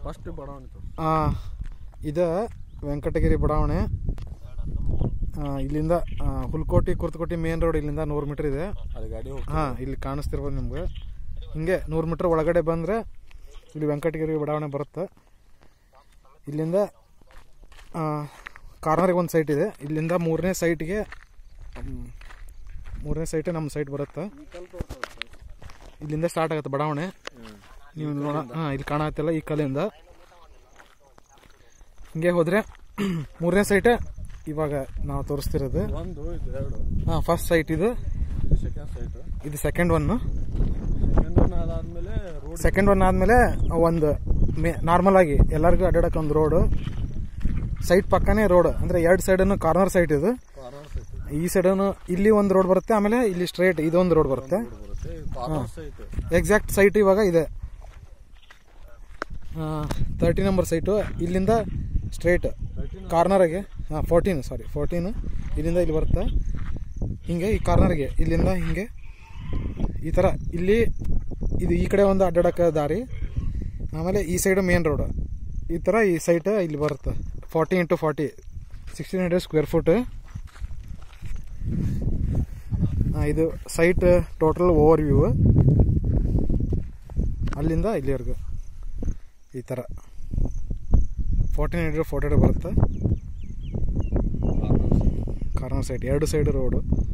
first ಬಡಾವಣೆ ತೋರ್ಸು ಆ, ಇದು ವೆಂಕಟಗಿರಿ ಬಡಾವಣೆ ಆ, ಇಲ್ಲಿಂದ ಆ, ಹುಲ್ಕೋಟಿ ಕುರ್ತಕೋಟಿ ಮೇನ್ ರೋಡ್ ಇಲ್ಲಿಂದ ನೂರು ಮೀಟ್ರ್ ಇದೆ ಅಲ್ಲಿ ಗಾಡಿ ಹೋಗಿ ಹಾಂ ಇಲ್ಲಿ ಕಾಣಿಸ್ತಿರ್ಬೋದು ನಿಮ್ಗೆ ಹಿಂಗೆ ನೂರು ಮೀಟ್ರ್ ಒಳಗಡೆ ಬಂದರೆ ಇಲ್ಲಿ ವೆಂಕಟಗಿರಿ ಬಡಾವಣೆ ಬರುತ್ತೆ ಇಲ್ಲಿಂದ ಕಾರ್ನರಿಗೆ ಒಂದು ಸೈಟ್ ಇದೆ ಇಲ್ಲಿಂದ ಮೂರನೇ ಸೈಟ್ಗೆ ಮೂರನೇ ಸೈಟ್ ನಮ್ಮ ಸೈಟ್ ಬರುತ್ತೆ ಇಲ್ಲಿಂದ ಸ್ಟಾರ್ಟ್ ಆಗುತ್ತೆ ಬಡಾವಣೆ ನೀವು ನೋಡ ಹಾಂ ಇಲ್ಲಿ ಕಾಣತ್ತಲ್ಲ ಈ ಕಲ್ಲಿಂದ ಹಿಂಗೆ ಹೋದರೆ ಮೂರನೇ ಸೈಟ್ ಇವಾಗ ನಾವು ತೋರಿಸ್ತಿರೋದು ಒಂದು ಇದು ಎರಡು ಹಾಂ ಫಸ್ಟ್ ಸೈಟ್ ಇದು ಇದು ಸೆಕೆಂಡ್ ಸೈಟ್ ಇದು ಸೆಕೆಂಡ್ ಒನ್ನು ಸೆಕೆಂಡ್ ಒನ್ ಅದಾದ್ಮೇಲೆ ರೋಡ್ ಸೆಕೆಂಡ್ ಒನ್ ಆದಮೇಲೆ ಒಂದು ಮೇ ನಾರ್ಮಲ್ ಆಗಿ ಎಲ್ಲರಿಗೂ ಅಡ್ಡಾಡಕ್ಕೆ ಒಂದು ರೋಡು ಸೈಡ್ ಪಕ್ಕನೇ ರೋಡ್ ಅಂದರೆ ಎರಡು ಸೈಡನ್ನು ಕಾರ್ನರ್ ಸೈಟ್ ಇದು ಕಾರ್ನರ್ ಸೈಟ್ ಈ ಸೈಡನ್ನು ಇಲ್ಲಿ ಒಂದು ರೋಡ್ ಬರುತ್ತೆ ಆಮೇಲೆ ಇಲ್ಲಿ ಸ್ಟ್ರೇಟ್ ಇದೊಂದು ರೋಡ್ ಬರುತ್ತೆ ಬರುತ್ತೆ ಕಾರ್ನರ್ ಸೈಟ್ ಎಕ್ಸಾಕ್ಟ್ ಸೈಟ್ ಇವಾಗ ಇದೆ ತರ್ಟಿ ನಂಬರ್ ಸೈಟು ಇಲ್ಲಿಂದ ಸ್ಟ್ರೇಟ್ ಕಾರ್ನರ್ಗೆ ಹಾಂ ಫೋರ್ಟೀನ್ ಸಾರಿ ಫೋರ್ಟೀನ್ ಇಲ್ಲಿಂದ ಇಲ್ಲಿ ಬರುತ್ತೆ ಹಿಂಗೆ ಈ ಕಾರ್ನರ್ಗೆ ಇಲ್ಲಿಂದ ಹಿಂಗೆ ಈ ಥರ ಇಲ್ಲಿ ಇದು ಈ ಕಡೆ ಒಂದು ಅಡ್ಡಾಡಕ್ಕೆ ದಾರಿ ಆಮೇಲೆ ಈ ಸೈಡ್ ಮೇನ್ ರೋಡ್ ಈ ಥರ ಈ ಸೈಟ್ ಇಲ್ಲಿ ಬರುತ್ತೆ forty into forty sixteen hundred square foot ಇದು ಸೈಟ್ ಟೋಟಲ್ ಓವರ್ ವ್ಯೂ ಅಲ್ಲಿಂದ ಇಲ್ಲಿವರೆಗೂ ಈ ಥರ ಫೋರ್ಟೀನ್ ಹಂಡ್ರೆಡ್ ಫೋರ್ಟಿ ಬರುತ್ತೆ ಕಾರ್ನರ್ ಸೈಡ್ ಎರಡು ಸೈಡ್ ರೋಡು